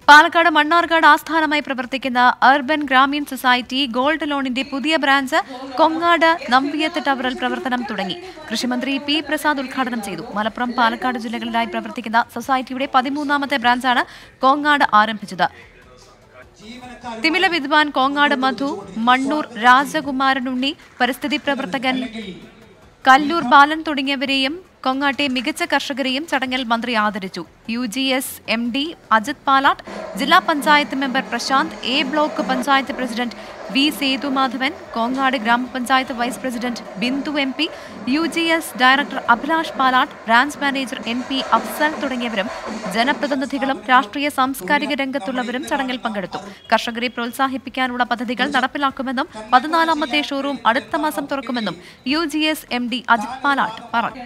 പാലക്കാട് മണ്ണാർക്കാട് ആസ്ഥാനമായി പ്രവർത്തിക്കുന്ന urban Grameen society gold ലോണിന്റെ പുതിയ ബ്രാഞ്ച് കൊങ്ങാട് നമ്പിയത്ത് ടവറിൽ പ്രവർത്തനം തുടങ്ങി കൃഷിമന്ത്രി പി പ്രസാദ് ഉദ്ഘാടനം ചെയ്തു മലപ്പുറം പാലക്കാട് ജില്ലകളിലായി പ്രവർത്തിക്കുന്ന സൊസൈറ്റിയുടെ പതിമൂന്നാമത്തെ ബ്രാഞ്ചാണ് കോങ്ങാട് ആരംഭിച്ചത് തിമില വിദ്വാൻ കോങ്ങാട് മധു മണ്ണൂർ രാജകുമാരനുണ്ണി പരിസ്ഥിതി പ്രവർത്തകൻ കല്ലൂർ ബാലൻ തുടങ്ങിയവരെയും കൊങ്ങാട്ടെ മികച്ച കർഷകരെയും ചടങ്ങിൽ മന്ത്രി ആദരിച്ചു U G S M D Ajith Palatt ജില്ലാ panchayat member Prashanth A block panchayat president V Sethumadhavan Kongad ഗ്രാമപഞ്ചായത്ത് vice president Bindu M P U G S director Abhilash Palatt branch manager N P Afsal തുടങ്ങിയവരും ജനപ്രതിനിധികളും രാഷ്ട്രീയ സാംസ്കാരിക രംഗത്തുള്ളവരും ചടങ്ങിൽ പങ്കെടുത്തു കർഷകരെ പ്രോത്സാഹിപ്പിക്കാനുള്ള പദ്ധതികൾ നടപ്പിലാക്കുമെന്നും പതിനാലാമത്തെ ഷോറൂം അടുത്ത മാസം തുറക്കുമെന്നും U G S M D Ajith Palatt പറഞ്ഞു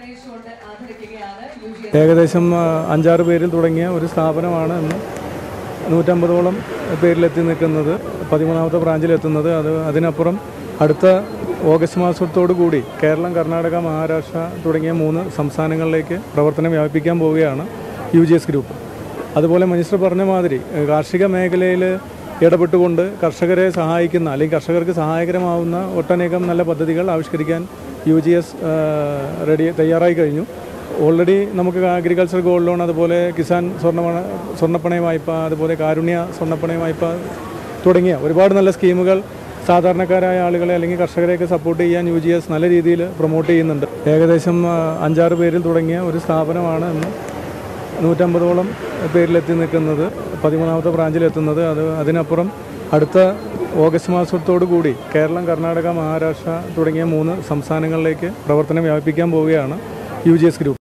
ഏകദേശം ആ, അഞ്ചാറ് പേരിൽ തുടങ്ങിയ ഒരു സ്ഥാപനമാണ് ഇന്ന് നൂറ്റമ്പതോളം പേരിലെത്തി നിൽക്കുന്നത് പതിമൂന്നാമത്തെ ബ്രാഞ്ചിലെത്തുന്നത് അത് അതിനപ്പുറം അടുത്ത ഓഗസ്റ്റ് മാസത്തോടു കൂടി കേരളം കർണാടക മഹാരാഷ്ട്ര തുടങ്ങിയ മൂന്ന് സംസ്ഥാനങ്ങളിലേക്ക് പ്രവർത്തനം വ്യാപിപ്പിക്കാൻ പോവുകയാണ് യു ജി എസ് ഗ്രൂപ്പ് അതുപോലെ മിനിസ്റ്റർ പറഞ്ഞ മാതിരി ഏഹ്, കാർഷിക മേഖലയിൽ ഇടപെട്ടുകൊണ്ട് കർഷകരെ സഹായിക്കുന്ന അല്ലെങ്കിൽ കർഷകർക്ക് സഹായകരമാവുന്ന ഒട്ടനേകം നല്ല പദ്ധതികൾ ആവിഷ്കരിക്കാൻ യു ജി എസ് റെഡി തയ്യാറായി കഴിഞ്ഞു ഓൾറെഡി നമുക്ക് അഗ്രികൾച്ചർ ഗോൾഡ് ലോൺ അതുപോലെ കിസാൻ സ്വർണ്ണ സ്വർണ്ണപ്പണയ വായ്പ അതുപോലെ കാരുണ്യ സ്വർണ്ണപ്പണയ വായ്പ തുടങ്ങിയ ഒരുപാട് നല്ല സ്കീമുകൾ സാധാരണക്കാരായ ആളുകളെ അല്ലെങ്കിൽ കർഷകരെയൊക്കെ സപ്പോർട്ട് ചെയ്യാൻ യു ജി എസ് നല്ല രീതിയിൽ പ്രൊമോട്ട് ചെയ്യുന്നുണ്ട് ഏകദേശം ആ, അഞ്ചാറ് പേരിൽ തുടങ്ങിയ ഒരു സ്ഥാപനമാണ് ഇന്ന് നൂറ്റമ്പതോളം പേരിലെത്തി നിൽക്കുന്നത് പതിമൂന്നാമത്തെ ബ്രാഞ്ചിലെത്തുന്നത് അത് അതിനപ്പുറം അടുത്ത ഓഗസ്റ്റ് മാസത്തോടു കൂടി കേരളം കർണാടക മഹാരാഷ്ട്ര തുടങ്ങിയ മൂന്ന് സംസ്ഥാനങ്ങളിലേക്ക് പ്രവർത്തനം വ്യാപിപ്പിക്കാൻ പോവുകയാണ് യു ജി എസ് ഗ്രൂപ്പ്